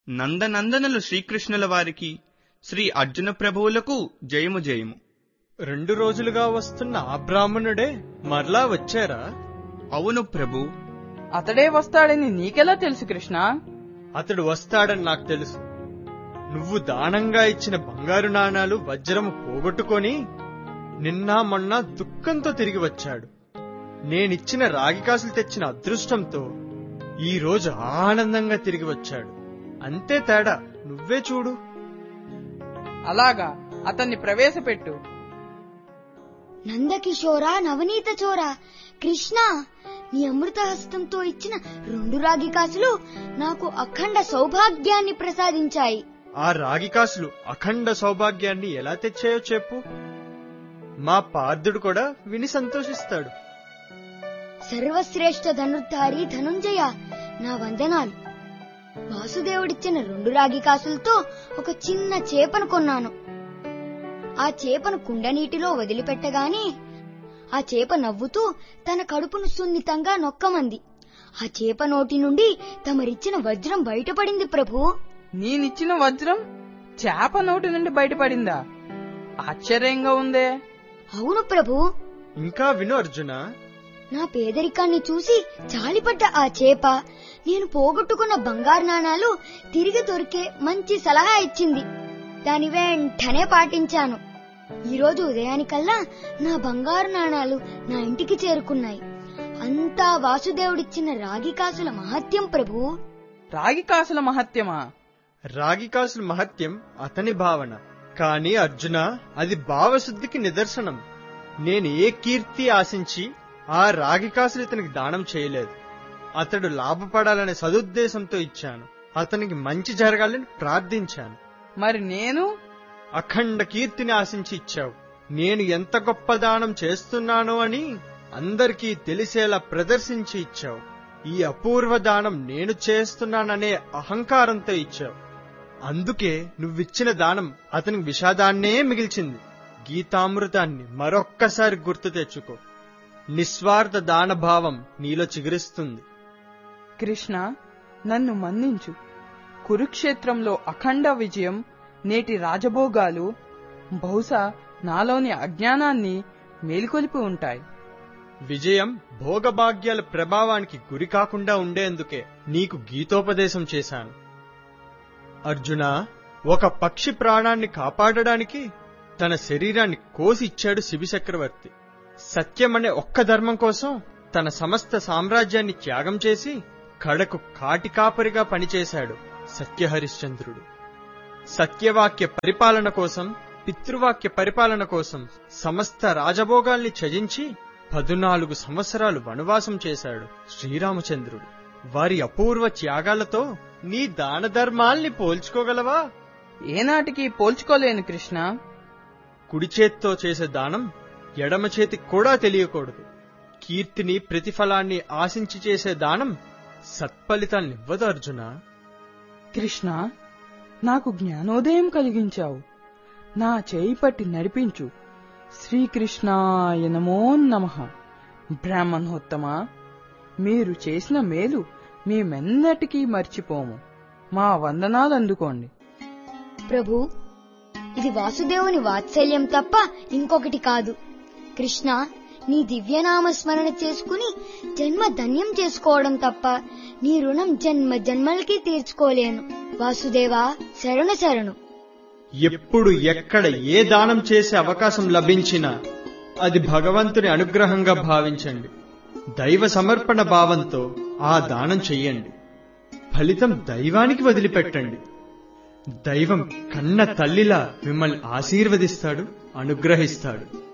నందనందనులు శ్రీకృష్ణుల వారికి శ్రీ అర్జున ప్రభువులకు జయము జయము రెండు రోజులుగా వస్తున్న ఆ బ్రాహ్మణుడే మరలా వచ్చారా అవును ప్రభు అతడే వస్తాడని నీకెలా తెలుసు కృష్ణ అతడు వస్తాడని నాకు తెలుసు నువ్వు దానంగా ఇచ్చిన బంగారు నాణాలు వజ్రము పోగొట్టుకొని నిన్న మొన్న దుఃఖంతో తిరిగి వచ్చాడు నేనిచ్చిన రాగి కాసులు తెచ్చిన అదృష్టంతో ఈ రోజు ఆనందంగా తిరిగి వచ్చాడు అంతే తేడా నువ్వే చూడు అలాగా అతన్ని ప్రవేశపెట్టు నందకిషోర నవనీత చోర కృష్ణ నీ అమృత హస్తంతో ఇచ్చిన రెండు రాగి కాసులు నాకు అఖండ సౌభాగ్యాన్ని ప్రసాదించాయి ఆ రాగి కాసులు అఖండ సౌభాగ్యాన్ని ఎలా తెచ్చాయో చెప్పు మా పార్థుడు కూడా విని సంతోషిస్తాడు సర్వశ్రేష్ఠ ధనుర్ధారి ధనుంజయ నా వందనాలు వాసుదేవుడిచ్చిన రెండు రాగి కాసులతో ఒక చిన్న చేపను కొన్నాను ఆ చేపను కుండ నీటిలో వదిలిపెట్టగానే ఆ చేప నవ్వుతూ తన కడుపును సున్నితంగా నొక్కమంది ఆ చేప నోటి నుండి తమరిచ్చిన వజ్రం బయటపడింది ప్రభు నేనిచ్చిన వజ్రం చేప నోటి నుండి బయటపడిందా ఆశ్చర్యంగా ఉందే అవును ప్రభు ఇంకా విను అర్జున నా పేదరికాన్ని చూసి జాలిపడ్డ ఆ చేప నేను పోగొట్టుకున్న బంగారు నాణాలు తిరిగి దొరికే మంచి సలహా ఇచ్చింది దాని వెంటనే పాటించాను ఈ రోజు ఉదయానికల్లా నా బంగారు నాణాలు నా ఇంటికి చేరుకున్నాయి అంతా వాసుదేవుడిచ్చిన రాగి కాసుల మహత్యం ప్రభు రాగి కాసుల మహత్యమా రాగి కాసుల మహత్యం అతని భావన కాని అర్జున అది భావశుద్ధికి నిదర్శనం నేను ఏ కీర్తి ఆశించి ఆ రాగి కాసులు ఇతనికి దానం చేయలేదు అతడు లాభపడాలనే సదుద్దేశంతో ఇచ్చాను అతనికి మంచి జరగాలని ప్రార్థించాను మరి నేను అఖండ కీర్తిని ఆశించి ఇచ్చావు నేను ఎంత గొప్ప దానం చేస్తున్నానో అని అందరికీ తెలిసేలా ప్రదర్శించి ఇచ్చావు ఈ అపూర్వ దానం నేను చేస్తున్నాననే అహంకారంతో ఇచ్చావు అందుకే నువ్విచ్చిన దానం అతనికి విషాదాన్నే మిగిల్చింది గీతామృతాన్ని మరొక్కసారి గుర్తు తెచ్చుకో నిస్వార్థ దానభావం నీలో చిగురిస్తుంది కృష్ణ నన్ను మన్నించు కురుక్షేత్రంలో అఖండ విజయం నేటి రాజభోగాలు బహుశా నాలోని అజ్ఞానాన్ని మేల్కొలిపి ఉంటాయి విజయం భోగభాగ్యాల ప్రభావానికి గురి కాకుండా ఉండేందుకే నీకు గీతోపదేశం చేశాను అర్జున ఒక పక్షి ప్రాణాన్ని కాపాడడానికి తన శరీరాన్ని కోసి ఇచ్చాడు శిబి చక్రవర్తి సత్యమనే ఒక్క ధర్మం కోసం తన సమస్త సామ్రాజ్యాన్ని త్యాగం చేసి కడకు కాటికాపరిగా పనిచేశాడు సత్యహరిశ్చంద్రుడు సత్యవాక్య పరిపాలన కోసం పితృవాక్య పరిపాలన కోసం సమస్త రాజభోగాల్ని త్యజించి పదునాలుగు సంవత్సరాలు వనవాసం చేశాడు శ్రీరామచంద్రుడు వారి అపూర్వ త్యాగాలతో నీ దాన ధర్మాల్ని పోల్చుకోగలవా ఏనాటికి పోల్చుకోలేను కృష్ణ కుడి చేత్తో చేసే దానం ఎడమ చేతికి కూడా తెలియకూడదు కీర్తిని ప్రతిఫలాన్ని ఆశించి చేసే దానం సత్ఫలితాన్నివ్వదు అర్జున కృష్ణ నాకు జ్ఞానోదయం కలిగించావు నా చేయి పట్టి నడిపించు శ్రీకృష్ణాయ నమో నమ బ్రాహ్మణోత్తమా మీరు చేసిన మేలు మేమెన్నటికీ మర్చిపోము మా వందనాలు అందుకోండి ప్రభు ఇది వాసుదేవుని వాత్సల్యం తప్ప ఇంకొకటి కాదు కృష్ణ నీ దివ్యనామ స్మరణ చేసుకుని జన్మ ధన్యం చేసుకోవడం తప్ప నీ రుణం జన్మ జన్మలకి తీర్చుకోలేను వాసుదేవా శరణు శరణు ఎప్పుడు ఎక్కడ ఏ దానం చేసే అవకాశం లభించినా అది భగవంతుని అనుగ్రహంగా భావించండి దైవ సమర్పణ భావంతో ఆ దానం చెయ్యండి ఫలితం దైవానికి వదిలిపెట్టండి దైవం కన్న తల్లిలా మిమ్మల్ని ఆశీర్వదిస్తాడు అనుగ్రహిస్తాడు